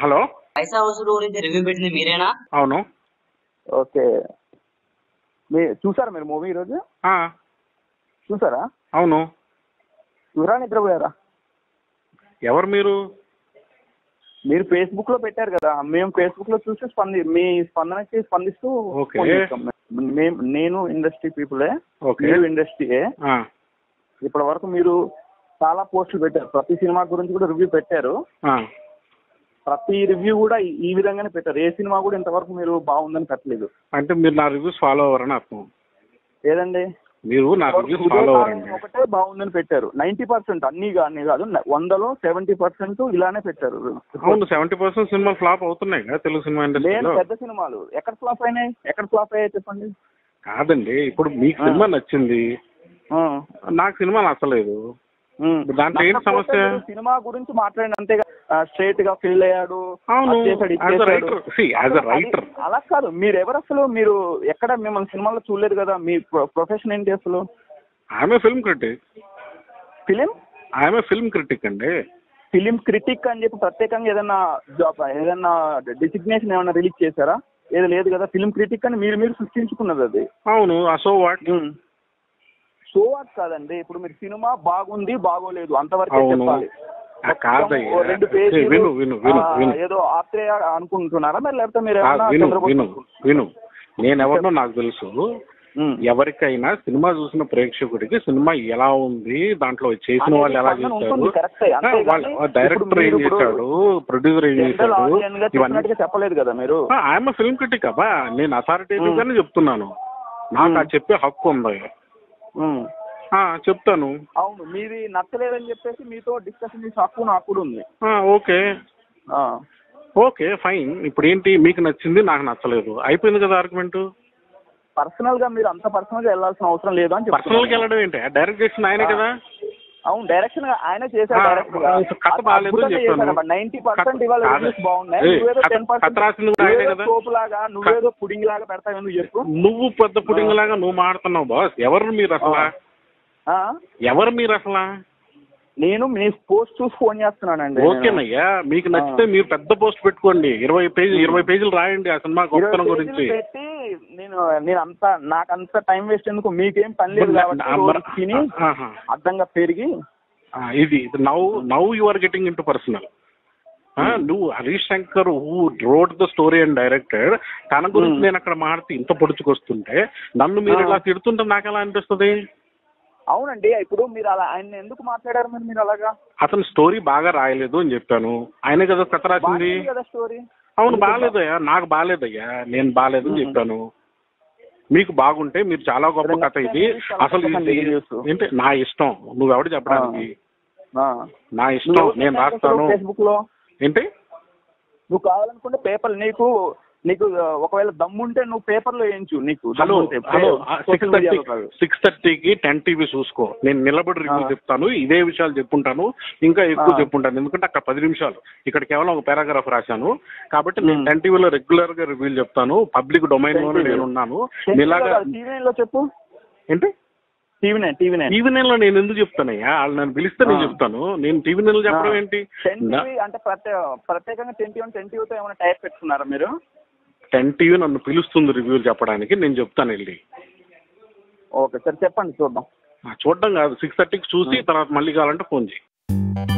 Hello పైసా వసూలు గురించి review పెట్టింది మీరేనా అవును ఓకే మీ చూసారా మీరు మూవీ ఈరోజు ఆ, చూసారా అవును చూరా నిద్రపోయారా ఎవరు మీరు మీరు ఫేస్బుక్ లో పెట్టారు కదా మేము ఫేస్బుక్ లో చూసి స్పంది మీ స్పందనకి స్పందిస్తూ ఓకే. ఫోన్ చేస్తాం మేము. మేము నేను ఇండస్ట్రీ పీపులే ఓకే. మీరు ఇండస్ట్రీయే ఆ, ఇప్పటి వరకు మీరు చాలా పోస్టులు పెట్టారు ప్రతి సినిమా గురించి కూడా రివ్యూ పెట్టారు ఆ. ప్రతి రివ్యూ కూడా ఈ- ఈ విధంగానే పెట్టారు ఏ సినిమా కూడా ఇంతవరకు మీరు బాగుందని పెట్టలేదు అంటే మీరు నా రివ్యూస్ ఫాలో అవ్వరని అర్థం ఏదండి మీరు నా రివ్యూస్ ఫాలో అవ్వరండి ఒకటే బాగుందని పెట్టారు నైన్టీ పర్సెంట్ అన్ని అన్ని కాదు వందలో సెవెంటీ పర్సెంట్ ఇలానే పెట్టారు అవును సెవెంటీ పర్సెంట్ సినిమాలు ఫ్లాప్ అవుతున్నాయి కదా తెలుగు సినిమా నేను ఇండస్ట్రీలో పెద్ద సినిమాలు ఎక్కడ ఫ్లాప్ అయినాయి ఎక్కడ ఫ్లాప్ అయ్యాయి చెప్పండి కాదండి ఇప్పుడు మీకు ఆ. సినిమా నచ్చింది ఆ. నాకు సినిమా నచ్చలేదు ఉమ్. దాంట్లో ఏంటి నచ్చకపోతే సమస్య? మీరు సినిమా గురించి మాట్లాడిన అంతేగా స్ట్రైట్ గా ఫీల్ అయ్యాడు అవును అది చేశాడు, ఇది యాజ్ అ చేశాడు. రైటర్ సి యాజ్ అ అసలు రైటర్ అది- అలా కాదు మీరు ఎవరు అసలు మీరు ఎక్కడ మిమ్మల్ని సినిమాలో చూడలేదు కదా మీ ప్రొఫెషన్ ఏంటి అసలు ఆమె ఫిల్మ్ క్రిటిక్ ఫిలిం ఆమె ఫిల్మ్ క్రిటిక్ అండి ఫిలిం క్రిటిక్ అని చెప్పి ప్రత్యేకంగా ఏదైనా జాబ్ ఏదైనా డిసిగ్నేషన్ ఏమైనా రిలీజ్ చేశారా ఏది లేదు కదా ఫిలిం క్రిటిక్ అని మీరు మీరు సృష్టించుకున్నది అది అవును సో వాట్ సో వాట్ కాదండి ఇప్పుడు మీరు సినిమా బాగుంది బాగోలేదు అంతవరకే అవును. చెప్పాలి ఆ, కాదయ్యా. ఓ రెండు ఏ, పేజీలు, విను, విను, విను, ఆ, విను. ఏదో ఆత్రేయ అనుకుంటున్నారా మరి లేకపోతే మీరు ఆ, ఏమన్నా విను చంద్రబాబు విను విను నేనెవరినో నాకు తెలుసు ఉమ్. ఎవరికైనా సినిమా చూసిన ప్రేక్షకుడికి సినిమా ఎలా ఉంది దాంట్లో చేసిన వాళ్ళు ఎలా అనేది చేశారు ఉంటుంది, కరెక్టే. ఆ, అంతేగాని వాళ్ళ- ఇప్పుడు డైరెక్టర్ ఏం మీరు ఇప్పుడు చేశాడు ప్రొడ్యూసర్ ఏం జనరల్ చేశాడు ఆడియన్స్ గా ఇవన్నీ చెప్పినట్టుగా చెప్పలేదు కదా మీరు ఆయన ఫిల్మ్ క్రిటిక్ అబ్బా నేను అథారిటేటివ్ గానే చెప్తున్నాను నాకు ఆ చెప్పే హక్కు ఉంది ఉమ్. ఆ, చెప్తాను అవును మీది నచ్చలేదని చెప్పేసి మీతో డిస్కషన్ చేసే హక్కు నాకు కూడా ఉంది ఆ, ఓకే ఆ. ఓకే ఫైన్ ఇప్పుడు ఏంటి మీకు నచ్చింది నాకు నచ్చలేదు అయిపోయింది కదా ఆర్గ్యుమెంట్ పర్సనల్ గా మీరు అంత పర్సనల్ గా వెళ్ళాల్సిన అవసరం లేదు అని పర్సనల్ కి వెళ్ళడం ఏంటి డైరెక్ట్ చేసిన ఆయనే కదా అవును డైరెక్షన్ గా ఆయన చేశారు ఆ, డైరెక్ట్ గా కథ బాగాలేదు అని చెప్పాను. నైన్టీ పర్సెంట్ ఇవాళ కథ- రివ్యూస్ బాగున్నాయి ఏయ్, నువ్వేదో కథ- టెన్ పర్సెంట్ కథ రాసింది కూడా ఆయనే కదా? సోపు లాగా నువ్వేదో పుడింగ్ లాగా పెడతావు ఎందుకు చెప్పు నువ్వు పెద్ద పుడింగ్ లాగా నువ్వు మాడుతున్నావు బాస్ ఎవరు మీరు అసలు ఆ? ఎవరు మీరు అసలు నేను మీ పోస్ట్ చూసి ఫోన్ చేస్తున్నానండి ఓకేనయ్యా మీకు నచ్చితే మీరు పెద్ద పోస్ట్ పెట్టుకోండి ఇరవై పేజీ ఇరవై పేజీలు రాయండి ఆ సినిమా ఇరవై గొప్పతనం పేజీలు గురించి పెట్టి నేను నేను అంత నాకు అంత టైం వేస్ట్ ఎందుకు మీకేం పని లేదు కాబట్టి ఆ, మరి- రోజు తిని ఆహా. అడ్డంగా పెరిగి ఆ, ఇది now now you are getting into personal నువ్వు Harish Shankar who wrote the story and directed తన గురించి Hmm. నేను అక్కడ మాడితే ఇంత పొడుచుకొస్తుంటే నన్ను మీరు Ah. ఇలా తిడుతుంటే నాకు ఎలా అనిపిస్తుంది అవునండి ఇప్పుడు మీరు అలా ఆయన ఎందుకు మాట్లాడారు మరి మీరు అలాగా అతని స్టోరీ బాగా రాయలేదు అని చెప్పాను ఆయనే కదా కథ రాసింది బాగుంది కదా స్టోరీ అవును బాగాలేదయ్యా నాకు బాగాలేదయ్యా నేను బాగాలేదని Hmm. చెప్పాను మీకు బాగుంటే మీరు చాలా గొప్ప ఇప్పుడు కథ ఇది next time అసలు చెప్పండి ఇది reviews. ఏంటి నా ఇష్టం నువ్వెవడు చెప్పడానికి ఆ. నా ఇష్టం నేను రాస్తాను ఫేస్బుక్ లో ఏంటి నువ్వు కావాలనుకుంటే పేపర్ నీకు నీకు ఆ, ఒకవేళ దమ్ముంటే నువ్వు పేపర్ లో వేయించు నీకు హలో దమ్ముంటే. Hello Social six media thirty లో కాదు. సిక్స్ థర్టీకి టెన్ టీవీ చూసుకో నేను నిలబడి రివ్యూ ఆ. చెప్తాను ఇదే విషయాలు చెప్పుంటాను ఇంకా ఎక్కువ ఆ. చెప్పుంటాను ఎందుకంటే అక్కడ పది నిమిషాలు ఇక్కడ కేవలం ఒక పారాగ్రాఫ్ రాశాను కాబట్టి నేను మ్. టెన్ టీవీలో రెగ్యులర్ గా రివ్యూలు చెప్తాను పబ్లిక్ డొమైన్ లోనే 10 TV. నేను ఉన్నాను టీవీ ఇలాగా నైన్ లో చెప్పు ఏంటి TV nine TV nine TV nine లో నేను ఎందుకు చెప్తానయ్యా వాళ్ళు నన్ను పిలిస్తే నేను ఆ. చెప్తాను నేను టీవీ నైన్ లో చెప్పడం ఏంటి టెన్ టీవీ అంటే ప్రత్యేక ప్రత్యేకంగా టెన్ టీవీ టెన్ టీవీతో ఏమైనా టైప్ పెట్టుకున్నారా మీరు టెన్ టీవీ నన్ను పిలుస్తుంది రివ్యూలు చెప్పడానికి నేను చెప్తాను వెళ్ళి ఓకే సార్ చెప్పండి చూద్దాం ఆ, చూడడం కాదు సిక్స్ థర్టీకి చూసి తర్వాత మళ్ళీ కావాలంటే ఫోన్ చేయి